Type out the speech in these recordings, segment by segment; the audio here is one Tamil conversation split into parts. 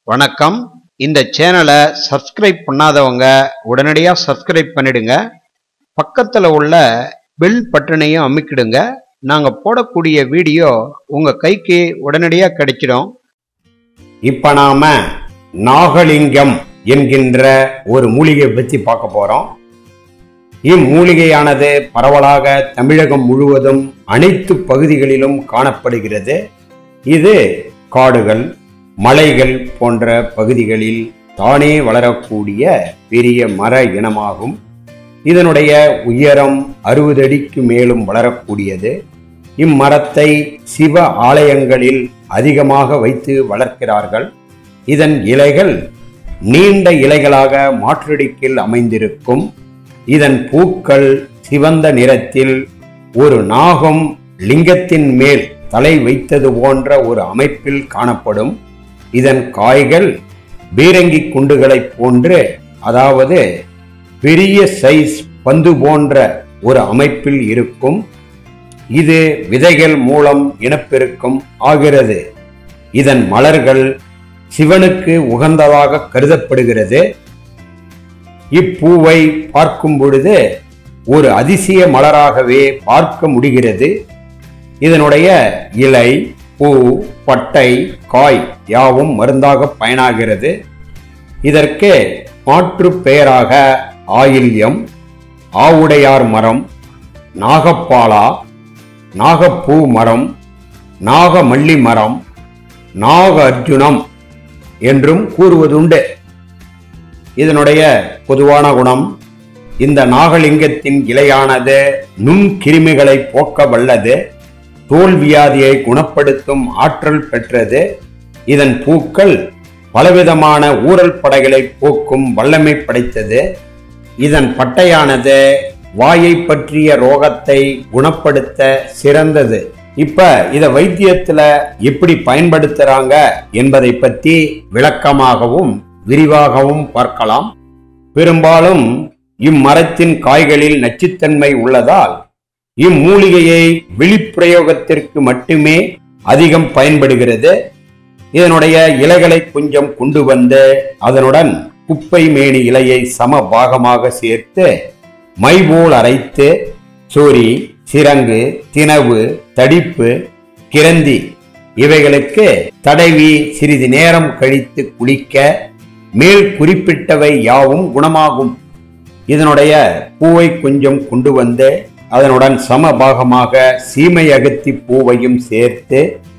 வணக்கம் இந்த சேனலை சப்ஸ்கிரைப் பண்ணாதவங்க உடனடியாக சப்ஸ்கிரைப் பண்ணிடுங்க பக்கத்தில் உள்ள பெல் பட்டனையும் அமுக்கிடுங்க நாங்கள் போடக்கூடிய வீடியோ உங்கள் கைக்கு உடனடியாக கிடைச்சிடும் இப்ப நாம நாகலிங்கம் என்கின்ற ஒரு மூலிகை பற்றி பார்க்க போறோம் இம்மூலிகையானது பரவலாக தமிழகம் முழுவதும் அனைத்து பகுதிகளிலும் காணப்படுகிறது இது காடுகள் மலைகள் போன்ற பகுதிகளில் தானே வளரக்கூடிய பெரிய மர இனமாகும் இதனுடைய உயரம் அறுபது அடிக்கு மேலும் வளரக்கூடியது இம்மரத்தை சிவ ஆலயங்களில் அதிகமாக வைத்து வளர்க்கிறார்கள் இதன் இலைகள் நீண்ட இலைகளாக மாற்றடிக்கில் அமைந்திருக்கும் இதன் பூக்கள் சிவந்த நிறத்தில் ஒரு நாகம் லிங்கத்தின் மேல் தலை வைத்தது போன்ற ஒரு அமைப்பில் காணப்படும் இதன் காய்கள் பீரங்கி குண்டுகளைப் போன்று அதாவது பெரிய சைஸ் பந்து போன்ற ஒரு அமைப்பில் இருக்கும் இது விதைகள் மூலம் இனப்பெருக்கம் ஆகிறது இதன் மலர்கள் சிவனுக்கு உகந்ததாக கருதப்படுகிறது இப்பூவை பார்க்கும் பொழுது ஒரு அதிசய மலராகவே பார்க்க முடிகிறது இதனுடைய இலை பூ பட்டை காய் யாவும் மருந்தாக பயனாகிறது இதற்கு மாற்று பெயராக ஆயில்யம் ஆவுடையார் மரம் நாகப்பாலா நாகப்பூ மரம் நாகமல்லி மரம் நாக அர்ஜுனம் என்றும் கூறுவதுண்டு இதனுடைய பொதுவான குணம் இந்த நாகலிங்கத்தின் இலையானது நுண்கிருமிகளை போக்க வல்லது தோல் வியாதியை குணப்படுத்தும் ஆற்றல் பெற்றது இதன் பூக்கள் பலவிதமான ஊரல் படைகளை போக்கும் வல்லமை படைத்தது இதன் பட்டையானது வாயை பற்றிய ரோகத்தை குணப்படுத்த சிறந்தது இப்ப இத வைத்தியத்துல எப்படி பயன்படுத்துறாங்க என்பதை பத்தி விளக்கமாகவும் விரிவாகவும் பார்க்கலாம் பெரும்பாலும் இம்மரத்தின் காய்களில் நச்சுத்தன்மை உள்ளதால் இம்மூலிகையை வெளிப்பிரயோகத்திற்கு மட்டுமே அதிகம் பயன்படுகிறது இதனுடைய இலைகளை கொஞ்சம் கொண்டு வந்து அதனுடன் குப்பை மேனி இலையை சம பாகமாக சேர்த்து மைபோல் அரைத்து சோரி சிரங்கு தினவு தடிப்பு கிரந்தி இவைகளுக்கு தடவி சிறிது நேரம் கழித்து குளிக்க மேல் குறிப்பிட்டவை யாவும் குணமாகும் இதனுடைய பூவை கொஞ்சம் கொண்டு வந்து அதனுடன் சமபாகமாக சீமை அகத்தி பூவையும் சேர்த்து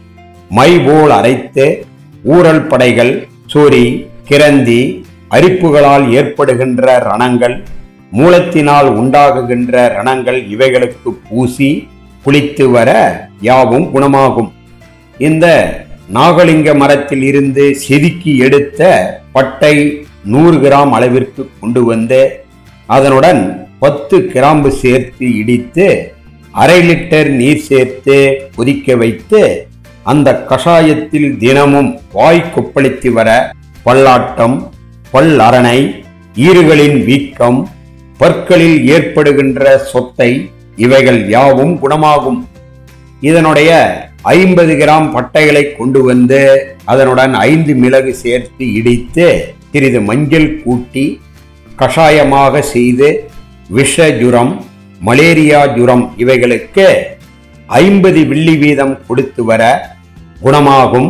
மை போல் அரைத்து ஊரல் படைகள் சூரி கிரந்தி அரிப்புகளால் ஏற்படுகின்ற ரணங்கள் மூலத்தினால் உண்டாகுகின்ற ரணங்கள் இவைகளுக்கு பூசி குளித்து வர யாவும் குணமாகும் இந்த நாகலிங்க மரத்தில் இருந்து செதுக்கி எடுத்த பட்டை நூறு கிராம் அளவிற்கு கொண்டு வந்து அதனுடன் பத்து கிராம்பு சேர்த்து இடித்து அரை லிட்டர் நீர் சேர்த்து கொதிக்க வைத்து அந்த கஷாயத்தில் தினமும் வாய் கொப்பளித்து வர பல்லாட்டம் பல்லரணை ஈறுகளின் வீக்கம் பற்களில் ஏற்படுகின்ற சொத்தை இவைகள் யாவும் குணமாகும் இதனுடைய ஐம்பது கிராம் பட்டைகளை கொண்டு வந்து அதனுடன் ஐந்து மிளகு சேர்த்து இடித்து சிறிது மஞ்சள் கூட்டி கஷாயமாக செய்து விஷ ஜுரம் மலேரியா ஜுரம் இவைகளுக்கு ஐம்பது வில்லி வீதம் கொடுத்து வர குணமாகும்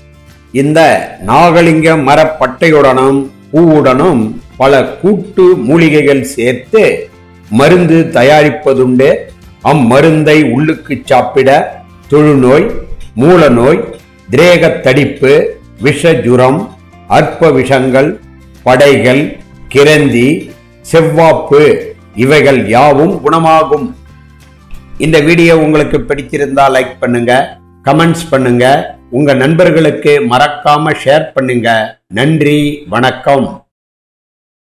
இந்த நாகலிங்க மரப்பட்டையுடனும் பூவுடனும் பல கூட்டு மூலிகைகள் சேர்த்து மருந்து தயாரிப்பதுண்டு அம்மருந்தை உள்ளுக்கு சாப்பிட தொழுநோய் மூலநோய் திரேக தடிப்பு விஷஜுரம் அற்ப விஷங்கள் படைகள் கிரந்தி செவ்வாப்பு இவைகள் யாவும் குணமாகும் இந்த வீடியோ உங்களுக்கு பிடிச்சிருந்தா லைக் பண்ணுங்க கமெண்ட்ஸ் பண்ணுங்க உங்க நண்பர்களுக்கு மறக்காம ஷேர் பண்ணுங்க நன்றி வணக்கம்